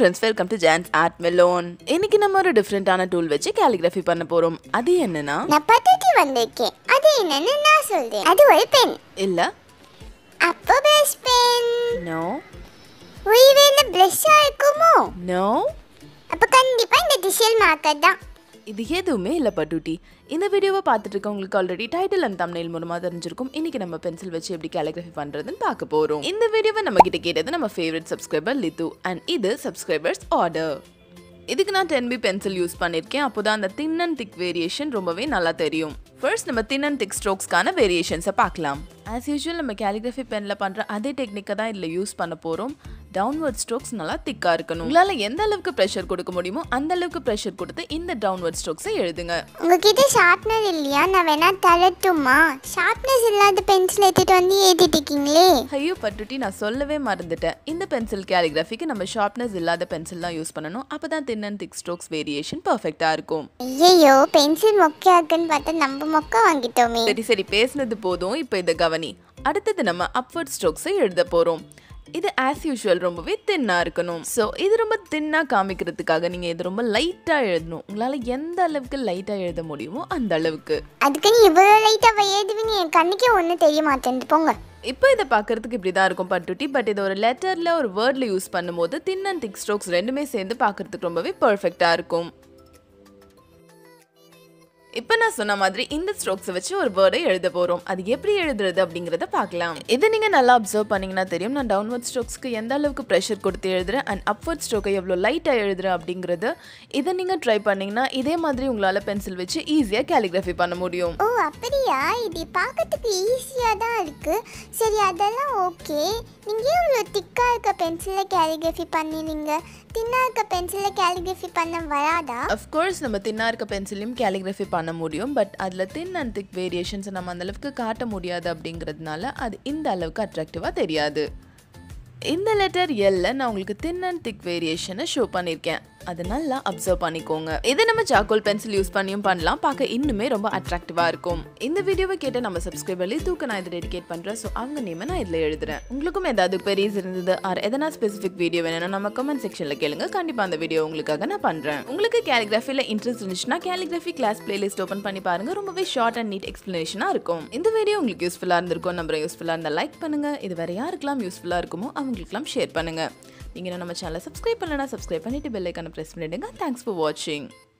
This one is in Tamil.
friends welcome to John's art melon இன்னைக்கு நம்ம ஒரு டிஃப்ரெண்டான டூல் வச்சு கேலிகிராஃபி பண்ண போறோம் அது என்னன்னா நான் பத்துக்கு வந்திருக்கேன் அது என்னன்னு நான் சொல்றேன் அது ஒரு பென் இல்ல அப்போ பிரஷ் பென் நோ ஒருவேளை பிரஷ்ஷா இருக்குமோ நோ அப்ப கண்டிப்பா இந்த டிஷல் மார்க்கர் தான் இது எதுவுமே இல்லை பட்டுட்டி இந்த வீடியோவை பார்த்துட்டு இருக்கவங்களுக்கு ஆல்ரெடி டைட்டில் அண்ட் தம்னைல் மூலமா தெரிஞ்சிருக்கும் இன்னைக்கு நம்ம பென்சில் வச்சு எப்படி கேலிகிராஃபி பண்றதுன்னு பார்க்க போறோம் இந்த வீடியோவை நம்ம கிட்ட கேட்டது நம்ம ஃபேவரட் சப்ஸ்கிரைபர் லித்து அண்ட் இது சப்ஸ்கிரைபர்ஸ் ஆர்டர் இதுக்கு நான் டென் பி பென்சில் யூஸ் பண்ணியிருக்கேன் அப்போதான் அந்த தின் அண்ட் திக் வேரியேஷன் ரொம்பவே நல்லா தெரியும் ஃபர்ஸ்ட் நம்ம தின் அண்ட் திக் ஸ்ட்ரோக்ஸ்க்கான வேரியேஷன்ஸை பார்க்கலாம் ஆஸ் யூஷுவல் நம்ம கேலிகிராஃபி பெனில் பண்ணுற அதே டெக்னிக்கை தான் இதில் யூஸ் பண்ண போகிறோம் டவுன்வர்ட் ஸ்ட்ரோக்ஸ் நல்லா திக்காக இருக்கணும் உங்களால் எந்த அளவுக்கு ப்ரெஷர் கொடுக்க முடியுமோ அந்த அளவுக்கு ப்ரெஷர் கொடுத்து இந்த டவுன்வர்ட் ஸ்ட்ரோக்ஸை எழுதுங்க உங்ககிட்ட ஷார்ப்னர் இல்லையா நான் வேணா தரட்டுமா ஷார்ப்னஸ் இல்லாத பென்சில் எடுத்துட்டு வந்து எழுதிட்டு இருக்கீங்களே ஐயோ பட்டுட்டி நான் சொல்லவே மறந்துட்டேன் இந்த பென்சில் கேலிகிராஃபிக்கு நம்ம ஷார்ப்னஸ் இல்லாத பென்சில் தான் யூஸ் பண்ணணும் அப்போ தான் thin and thick strokes variation பர்ஃபெக்டாக இருக்கும் ஐயோ பென்சில் மொக்கையா இருக்குன்னு பார்த்தா நம்ம மொக்க வாங்கிட்டோமே சரி சரி பேசுனது போதும் இப்போ இதை கவனி அடுத்தது நம்ம அப்வர்ட் ஸ்ட்ரோக்ஸை எழுத போகிறோம் இது ஆஸ் யூஷுவல் ரொம்பவே தின்னாக இருக்கணும் ஸோ இது ரொம்ப தின்னாக காமிக்கிறதுக்காக நீங்கள் இது ரொம்ப லைட்டாக எழுதணும் உங்களால் எந்த அளவுக்கு லைட்டாக எழுத முடியுமோ அந்த அளவுக்கு அதுக்கு நீ இவ்வளோ லைட்டாக எழுதுவீங்க என் கண்ணுக்கே ஒன்றும் தெரிய மாட்டேன் போங்க இப்போ இதை பார்க்கறதுக்கு இப்படி தான் இருக்கும் பட்டுட்டி பட் இது ஒரு லெட்டரில் ஒரு வேர்டில் யூஸ் பண்ணும்போது தின் அண்ட் திக் ஸ்ட்ரோக்ஸ் ரெண்டுமே சேர்ந்து பார்க்கறதுக்கு ரொம்பவே பர்ஃபெக்டாக இருக்கும் இப்போ நான் சொன்ன மாதிரி இந்த ஸ்ட்ரோக்ஸை வச்சு ஒரு வேர்டை எழுத போகிறோம் அது எப்படி எழுதுறது அப்படிங்கிறத பார்க்கலாம் இதை நீங்கள் நல்லா அப்சர்வ் பண்ணீங்கன்னா தெரியும் நான் டவுன்வர்ட் ஸ்ட்ரோக்ஸ்க்கு எந்த அளவுக்கு ப்ரெஷர் கொடுத்து எழுதுறேன் அண்ட் அப்வர்ட் ஸ்ட்ரோக்கை எவ்வளோ லைட்டாக எழுதுறேன் அப்படிங்கிறது இதை நீங்கள் ட்ரை பண்ணீங்கன்னா இதே மாதிரி உங்களால் பென்சில் வச்சு ஈஸியாக கேலிகிராஃபி பண்ண முடியும் ஓ அப்படியா இது பார்க்கறதுக்கு ஈஸியாக தான் இருக்கு சரி அதெல்லாம் ஓகே நீங்கள் இவ்வளோ திக்காக இருக்க பென்சிலில் கேலிகிராஃபி பண்ணிடுங்க தின்னாக இருக்க பென்சிலில் கேலிகிராஃபி பண்ண வராதா அஃப்கோர்ஸ் நம்ம தின்னா இருக்க பென்சிலையும் கேலிகிராஃபி பண்ண முடியும் பட் அதில் தின் அண்ட் திக் வேரியேஷன்ஸை நம்ம அந்த அளவுக்கு காட்ட முடியாது அப்படிங்கிறதுனால அது இந்த அளவுக்கு அட்ராக்டிவாக தெரியாது இந்த லெட்டர் எல்ல நான் உங்களுக்கு தின் அண்ட் திக் வேரியேஷனை ஷோ பண்ணியிருக்கேன் அதை நல்லா அப்சர்வ் பண்ணிக்கோங்க இதை நம்ம சாக்கோல் பென்சில் யூஸ் பண்ணியும் பண்ணலாம் பார்க்க இன்னுமே ரொம்ப அட்ராக்டிவாக இருக்கும் இந்த வீடியோவை கேட்ட நம்ம சப்ஸ்கிரைபர்லி தூக்க நான் இதை டெடிகேட் பண்ணுறேன் ஸோ அவங்க நேமை நான் இதில் எழுதுறேன் உங்களுக்கும் ஏதாவது பெரியஸ் இருந்தது ஆர் எதனா ஸ்பெசிஃபிக் வீடியோ வேணும்னா நம்ம கமெண்ட் செக்ஷனில் கேளுங்க கண்டிப்பாக அந்த வீடியோ உங்களுக்காக நான் பண்ணுறேன் உங்களுக்கு கேலிகிராஃபியில் இன்ட்ரெஸ்ட் இருந்துச்சுன்னா கேலிகிராஃபி கிளாஸ் பிளேலிஸ்ட் ஓப்பன் பண்ணி பாருங்க ரொம்பவே ஷார்ட் அண்ட் நீட் எக்ஸ்பிளனேஷனாக இருக்கும் இந்த வீடியோ உங்களுக்கு யூஸ்ஃபுல்லாக இருந்திருக்கும் நம்புறேன் யூஸ்ஃபுல்லாக இருந்தால் லைக் பண்ணுங்க இது வேற யாருக்கெல்லாம் யூஸ்ஃபுல்லாக இருக்குமோ அவங்களுக்குலாம் ஷேர் பண்ணுங்க நீங்கள் நம்ம சேனலை சப்ஸ்கிரைப் பண்ணலன்னா சப்ஸ்கிரைப் பண்ணிட்டு பெல் ஐக்கான ப்ரெஸ் பண்ணிடுங்க தேங்க்ஸ் ஃபார் வாட்சிங்